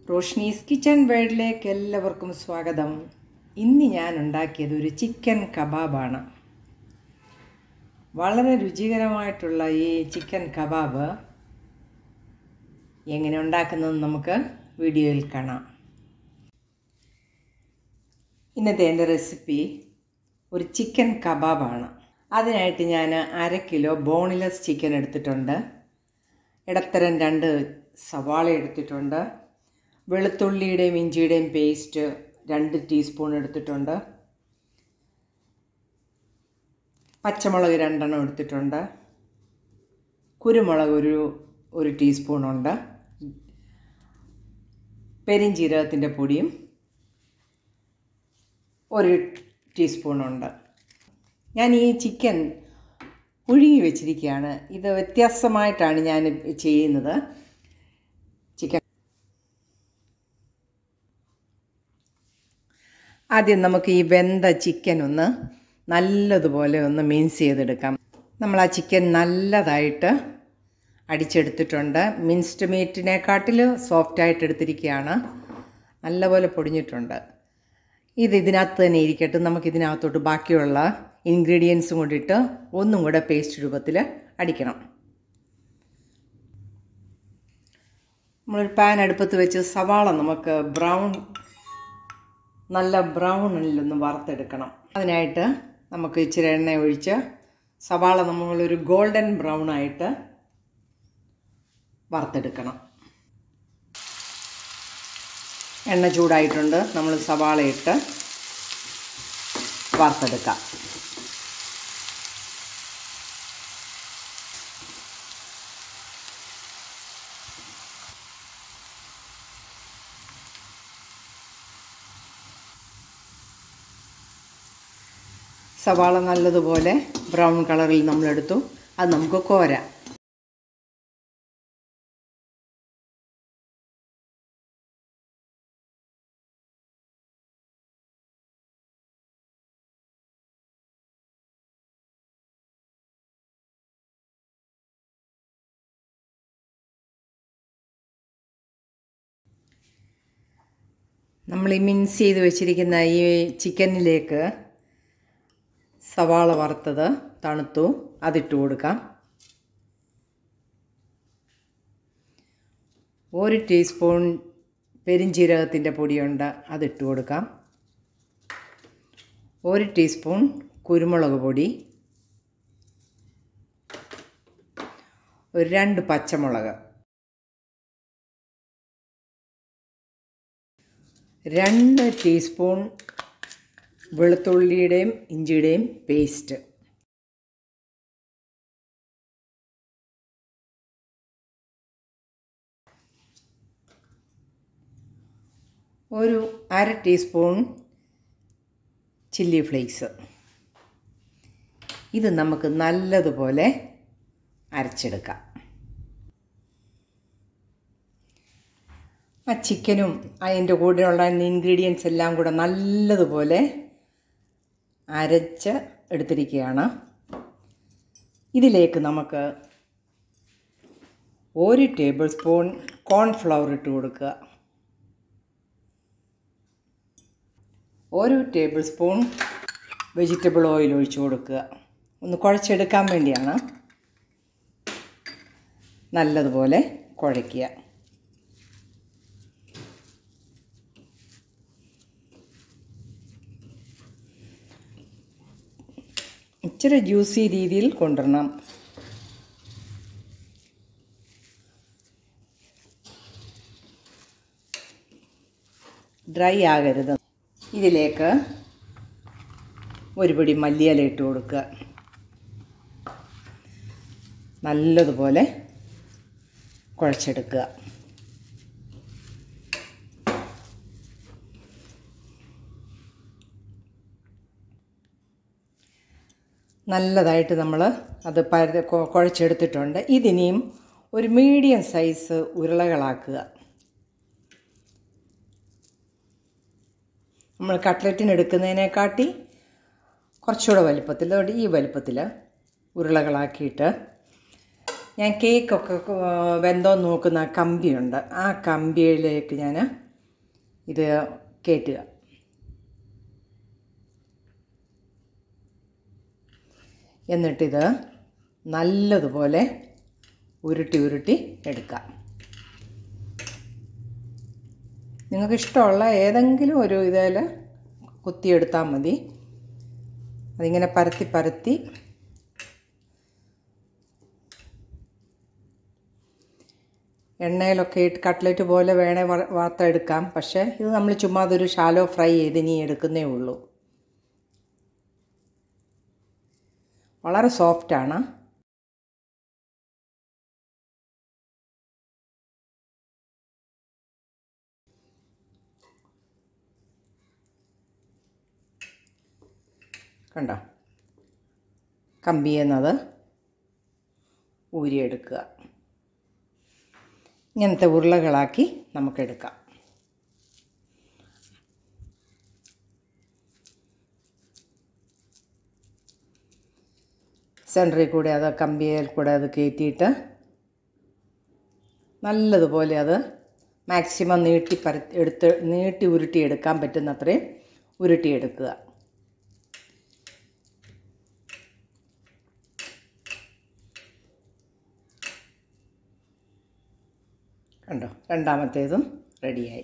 Roshni's kitchen വേൾഡിലേക്ക് എല്ലാവർക്കും സ്വാഗതം ഇന്ന് ഞാൻ ഉണ്ടാക്കിയത് ഒരു ചിക്കൻ കബാബാണ് വളരെ രുചികരമായിട്ടുള്ള ഈ ചിക്കൻ കബാബ് എങ്ങനെ ഉണ്ടാക്കുന്നതെന്ന് നമുക്ക് വീഡിയോയിൽ കാണാം ഇന്നത്തെ എൻ്റെ റെസിപ്പി ഒരു ചിക്കൻ കബാബാണ് അതിനായിട്ട് ഞാൻ അര കിലോ ബോൺലെസ് ചിക്കൻ എടുത്തിട്ടുണ്ട് ഇടത്തരം രണ്ട് സവാള എടുത്തിട്ടുണ്ട് വെളുത്തുള്ളിയുടെയും ഇഞ്ചിയുടെയും പേസ്റ്റ് രണ്ട് ടീസ്പൂൺ എടുത്തിട്ടുണ്ട് പച്ചമുളക് രണ്ടെണ്ണം എടുത്തിട്ടുണ്ട് കുരുമുളക് ഒരു ഒരു ടീസ്പൂണുണ്ട് പെരിഞ്ജീരകത്തിൻ്റെ പൊടിയും ഒരു ടീസ്പൂണുണ്ട് ഞാൻ ഈ ചിക്കൻ പുഴുങ്ങി വെച്ചിരിക്കുകയാണ് ഇത് വ്യത്യാസമായിട്ടാണ് ഞാൻ ചെയ്യുന്നത് ചിക്കൻ ആദ്യം നമുക്ക് ഈ വെന്ത ചിക്കൻ ഒന്ന് നല്ലതുപോലെ ഒന്ന് മിൻസ് ചെയ്തെടുക്കാം നമ്മൾ ആ ചിക്കൻ നല്ലതായിട്ട് അടിച്ചെടുത്തിട്ടുണ്ട് മിൻസ്ഡ് മീറ്റിനെക്കാട്ടിൽ സോഫ്റ്റായിട്ട് എടുത്തിരിക്കുകയാണ് നല്ലപോലെ പൊടിഞ്ഞിട്ടുണ്ട് ഇത് ഇതിനകത്ത് തന്നെ ഇരിക്കട്ടെ നമുക്ക് ഇതിനകത്തോട്ട് ബാക്കിയുള്ള ഇൻഗ്രീഡിയൻസും കൊണ്ടിട്ട് ഒന്നും കൂടെ പേസ്റ്റ് രൂപത്തിൽ അടിക്കണം നമ്മളൊരു പാൻ അടുപ്പത്ത് വെച്ച് സവാള നമുക്ക് ബ്രൗൺ നല്ല ബ്രൗണിലൊന്ന് വറുത്തെടുക്കണം അതിനായിട്ട് നമുക്ക് ഇച്ചിരി എണ്ണ ഒഴിച്ച് സവാള നമ്മളൊരു ഗോൾഡൻ ബ്രൗൺ ആയിട്ട് വറുത്തെടുക്കണം എണ്ണ ചൂടായിട്ടുണ്ട് നമ്മൾ സവാള ഇട്ട് വറുത്തെടുക്കാം സവാള നല്ലതുപോലെ ബ്രൗൺ കളറിൽ നമ്മളെടുത്തു അത് നമുക്ക് കോരാം നമ്മൾ ഈ മിൻസ് ചെയ്ത് വെച്ചിരിക്കുന്ന ഈ ചിക്കനിലേക്ക് സവാള വറുത്തത് തണുത്തു അതിട്ട് കൊടുക്കാം ഒരു ടീസ്പൂൺ പെരിഞ്ജീരകത്തിൻ്റെ പൊടിയുണ്ട് അതിട്ട് കൊടുക്കാം ഒരു ടീസ്പൂൺ കുരുമുളക് പൊടി ഒരു രണ്ട് പച്ചമുളക് രണ്ട് ടീസ്പൂൺ വെളുത്തുള്ളിയുടെയും ഇഞ്ചിയുടെയും പേസ്റ്റ് ഒരു അര ടീസ്പൂൺ ചില്ലി ഫ്ലേക്സ് ഇത് നമുക്ക് നല്ലതുപോലെ അരച്ചെടുക്കാം ആ ചിക്കനും അതിൻ്റെ കൂടെയുള്ള ഇൻഗ്രീഡിയൻസ് എല്ലാം കൂടെ നല്ലതുപോലെ അരച്ച് എടുത്തിരിക്കുകയാണ് ഇതിലേക്ക് നമുക്ക് ഒരു ടേബിൾ സ്പൂൺ കോൺഫ്ലവർ ഇട്ട് കൊടുക്കുക ഒരു ടേബിൾ സ്പൂൺ വെജിറ്റബിൾ ഓയിൽ ഒഴിച്ച് കൊടുക്കുക ഒന്ന് കുഴച്ചെടുക്കാൻ വേണ്ടിയാണ് നല്ലതുപോലെ കുഴയ്ക്കുക ഇച്ചിരി ജ്യൂസി രീതിയിൽ കൊണ്ടുവരണം ഡ്രൈ ആകരുത് ഇതിലേക്ക് ഒരു പിടി മല്ലിയില ഇട്ട് കൊടുക്കുക നല്ലതുപോലെ കുഴച്ചെടുക്കുക നല്ലതായിട്ട് നമ്മൾ അത് പര കുഴച്ചെടുത്തിട്ടുണ്ട് ഇതിനിയും ഒരു മീഡിയം സൈസ് ഉരുളകളാക്കുക നമ്മൾ കട്ട്ലറ്റിന് എടുക്കുന്നതിനെക്കാട്ടി കുറച്ചുകൂടെ വലിപ്പത്തിൽ അതുകൊണ്ട് ഈ വലിപ്പത്തിൽ ഉരുളകളാക്കിയിട്ട് ഞാൻ കേക്കൊക്കെ വെന്തോ നോക്കുന്ന കമ്പിയുണ്ട് ആ കമ്പിയിലേക്ക് ഞാൻ ഇത് കയറ്റുക എന്നിട്ടിത് നല്ലതുപോലെ ഉരുട്ടി ഉരുട്ടി എടുക്കാം നിങ്ങൾക്ക് ഇഷ്ടമുള്ള ഏതെങ്കിലും ഒരു ഇതിൽ കുത്തിയെടുത്താൽ മതി അതിങ്ങനെ പരത്തി പരത്തി എണ്ണയിലൊക്കെ ഇട്ട് കട്ട്ലറ്റ് പോലെ വേണേൽ വാർത്തെടുക്കാം പക്ഷേ ഇത് നമ്മൾ ചുമ്മാ അതൊരു ഷാലോ ഫ്രൈ ചെയ്ത് ഇനി എടുക്കുന്നേ ഉള്ളൂ വളരെ സോഫ്റ്റാണ് കണ്ടോ കമ്പി എന്നത് ഊരിയെടുക്കുക ഇങ്ങനത്തെ ഉരുളകളാക്കി നമുക്കെടുക്കാം സെൻറ്ററിൽ കൂടെ അത് കമ്പിയിൽ കൂടെ അത് കയറ്റിയിട്ട് നല്ലതുപോലെ അത് മാക്സിമം നീട്ടി പര എടുത്ത് നീട്ടി ഉരുട്ടി എടുക്കാൻ പറ്റുന്നത്രയും ഉരുട്ടിയെടുക്കുക കണ്ടോ രണ്ടാമത്തേതും റെഡിയായി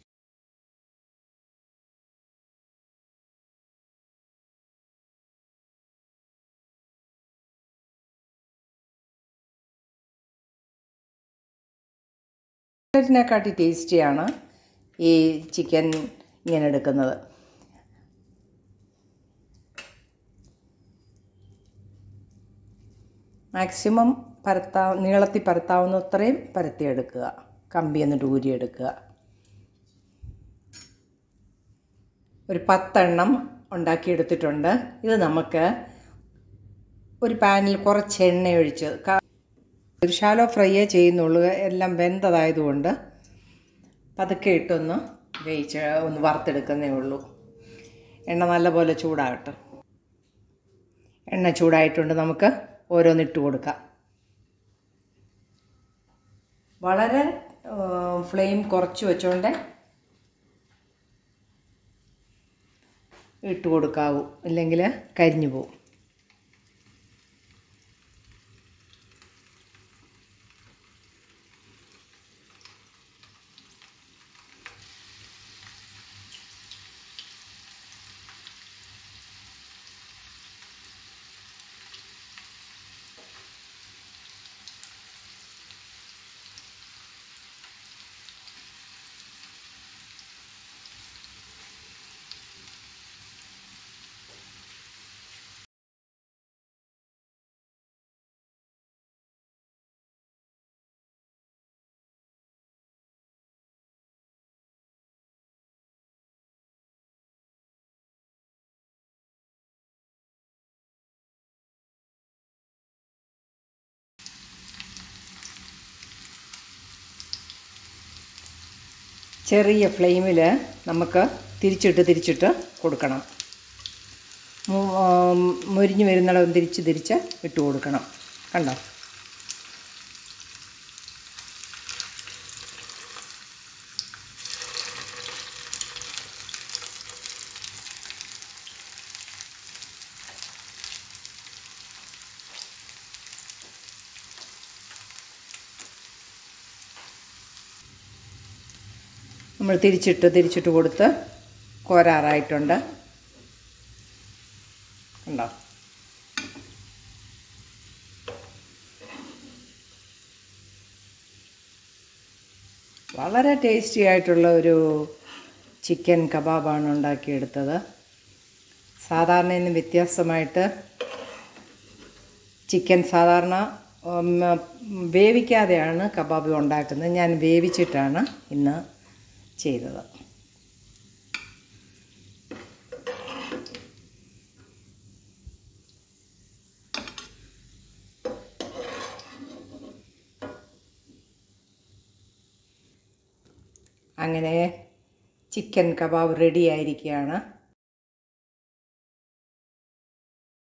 ചിക്കനെക്കാട്ടി ടേസ്റ്റിയാണ് ഈ ചിക്കൻ ഇങ്ങനെ എടുക്കുന്നത് മാക്സിമം പരത്താ നീളത്തിൽ പരത്താവുന്നത്രയും പരത്തിയെടുക്കുക കമ്പി എന്നിട്ട് ഊരിയെടുക്കുക ഒരു പത്തെണ്ണം ഉണ്ടാക്കിയെടുത്തിട്ടുണ്ട് ഇത് നമുക്ക് ഒരു പാനിൽ കുറച്ച് എണ്ണ ഒഴിച്ച് ഒരു ഷാലോ ഫ്രൈയേ ചെയ്യുന്നുള്ളൂ എല്ലാം വെന്തതായതുകൊണ്ട് പതുക്കെ ഇട്ടൊന്ന് വേവിച്ച് ഒന്ന് വറുത്തെടുക്കുന്നേ ഉള്ളൂ എണ്ണ നല്ലപോലെ ചൂടാകട്ടെ എണ്ണ ചൂടായിട്ടുണ്ട് നമുക്ക് ഓരോന്നിട്ട് കൊടുക്കാം വളരെ ഫ്ലെയിം കുറച്ച് വെച്ചോണ്ട് ഇട്ട് കൊടുക്കാവൂ ഇല്ലെങ്കിൽ കരിഞ്ഞു പോവും ചെറിയ ഫ്ലെയിമിൽ നമുക്ക് തിരിച്ചിട്ട് തിരിച്ചിട്ട് കൊടുക്കണം മുരിഞ്ഞ് വരുന്നിടം തിരിച്ച് തിരിച്ച് ഇട്ട് കൊടുക്കണം കണ്ടോ നമ്മൾ തിരിച്ചിട്ട് തിരിച്ചിട്ട് കൊടുത്ത് കോരാറായിട്ടുണ്ട് ഉണ്ടോ വളരെ ടേസ്റ്റി ആയിട്ടുള്ള ഒരു ചിക്കൻ കബാബാണ് ഉണ്ടാക്കിയെടുത്തത് സാധാരണ ഇന്ന് വ്യത്യാസമായിട്ട് ചിക്കൻ സാധാരണ ഉം, വേവിക്കാതെയാണ് കബാബ് ഉണ്ടാക്കുന്നത് ഞാൻ വേവിച്ചിട്ടാണ് ഇന്ന് ചെയ്തത് അങ്ങനെ ചിക്കൻ കബാബ് റെഡി ആയിരിക്കുകയാണ്